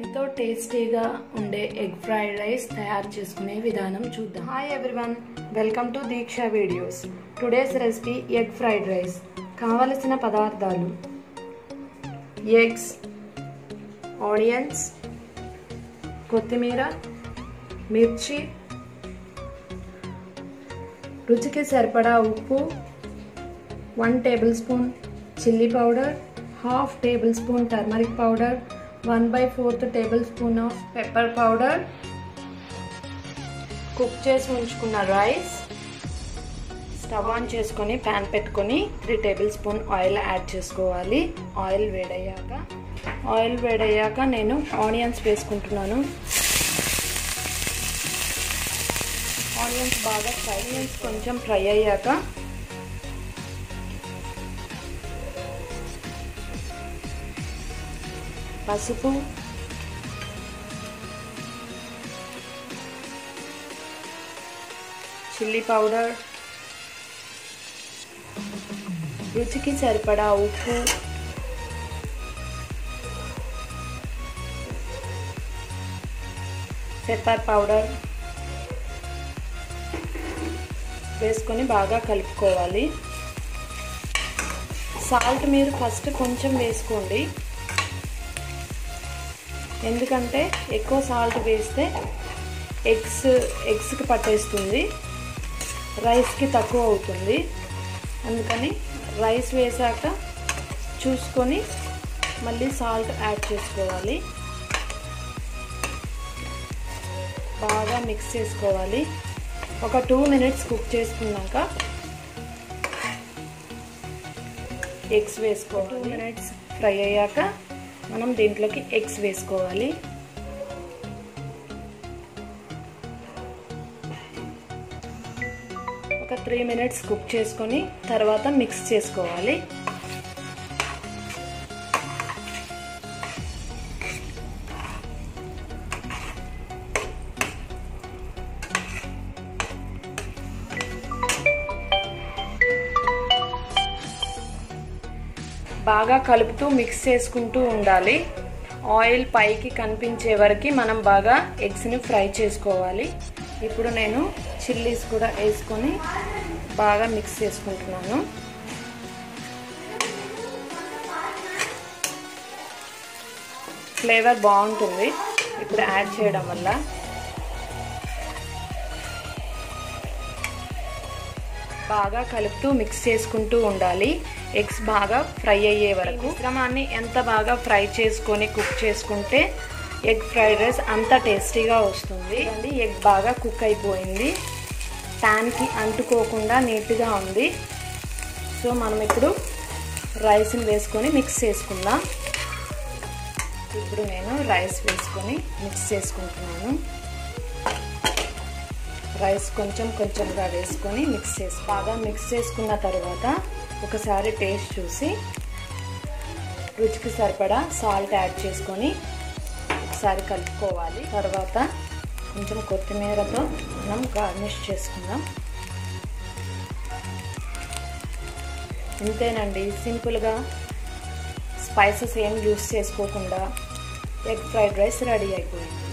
ఎంతో టేస్టీగా ఉండే ఎగ్ ఫ్రైడ్ రైస్ తయారు చేసుకునే విధానం చూద్దాం hi everyone welcome to Deeksha videos today's recipe egg fried rice కావలసిన పదార్థాలు ఎగ్స్ ఆనియన్స్ కొత్తిమీర మిర్చి రుచికి సరిపడా ఉప్పు one tablespoon chilli powder half tablespoon turmeric powder one by fourth tablespoon of pepper powder cook చేసి ఉంచుకున్న rice stove on చేసుకొని ప్యాన్ పెట్టుకొని three tablespoon oil add చేసుకోవాలి ఆయిల్ వేడయ్యాక ఆయిల్ వేడయ్యాక నేను ఆనియన్స్ వేసుకుంటున్నాను onions బాగా ఫ్రై ఆనియన్స్ కొంచెం ఫ్రై అయ్యాక పసుపు చిల్లీ పౌడర్ రుచికి సరిపడా ఉప్పు పెప్పర్ పౌడర్ వేసుకొని బాగా కలుపుకోవాలి సాల్ట్ మీరు ఫస్ట్ కొంచెం వేసుకోండి ఎందుకంటే ఎక్కువ సాల్ట్ వేస్తే ఎగ్స్ ఎగ్స్కి పట్టేస్తుంది రైస్కి తక్కువ అవుతుంది అందుకని రైస్ వేసాక చూసుకొని మళ్ళీ సాల్ట్ యాడ్ చేసుకోవాలి బాగా మిక్స్ చేసుకోవాలి ఒక టూ మినిట్స్ కుక్ చేసుకున్నాక ఎగ్స్ వేసుకో టూ మినిట్స్ ఫ్రై అయ్యాక మనం దీంట్లోకి ఎగ్స్ వేసుకోవాలి ఒక త్రీ మినిట్స్ కుక్ చేసుకొని తర్వాత మిక్స్ చేసుకోవాలి బాగా కలుపుతూ మిక్స్ చేసుకుంటూ ఉండాలి ఆయిల్ పైకి కనిపించే వరకు మనం బాగా ఎగ్స్ని ఫ్రై చేసుకోవాలి ఇప్పుడు నేను చిల్లీస్ కూడా వేసుకొని బాగా మిక్స్ చేసుకుంటున్నాను ఫ్లేవర్ బాగుంటుంది ఇప్పుడు యాడ్ చేయడం వల్ల బాగా కలుపుతూ మిక్స్ చేసుకుంటూ ఉండాలి ఎగ్స్ బాగా ఫ్రై అయ్యే వరకు మిశ్రమాన్ని ఎంత బాగా ఫ్రై చేసుకొని కుక్ చేసుకుంటే ఎగ్ ఫ్రైడ్ రైస్ అంత టేస్టీగా వస్తుంది అండి ఎగ్ బాగా కుక్ అయిపోయింది ప్యాన్కి అంటుకోకుండా నీట్గా ఉంది సో మనం ఇప్పుడు రైస్ని వేసుకొని మిక్స్ చేసుకుందాం ఇప్పుడు నేను రైస్ వేసుకొని మిక్స్ చేసుకుంటున్నాను రైస్ కొంచెం కొంచెంగా వేసుకొని మిక్స్ చేసి బాగా మిక్స్ చేసుకున్న తర్వాత ఒకసారి టేస్ట్ చూసి రుచికి సరిపడా సాల్ట్ యాడ్ చేసుకొని ఒకసారి కలుపుకోవాలి తర్వాత కొంచెం కొత్తిమీరతో మనం గార్నిష్ చేసుకుందాం ఇంతేనండి సింపుల్గా స్పైసెస్ ఏం యూస్ చేసుకోకుండా ఎగ్ ఫ్రైడ్ రైస్ రెడీ అయిపోయింది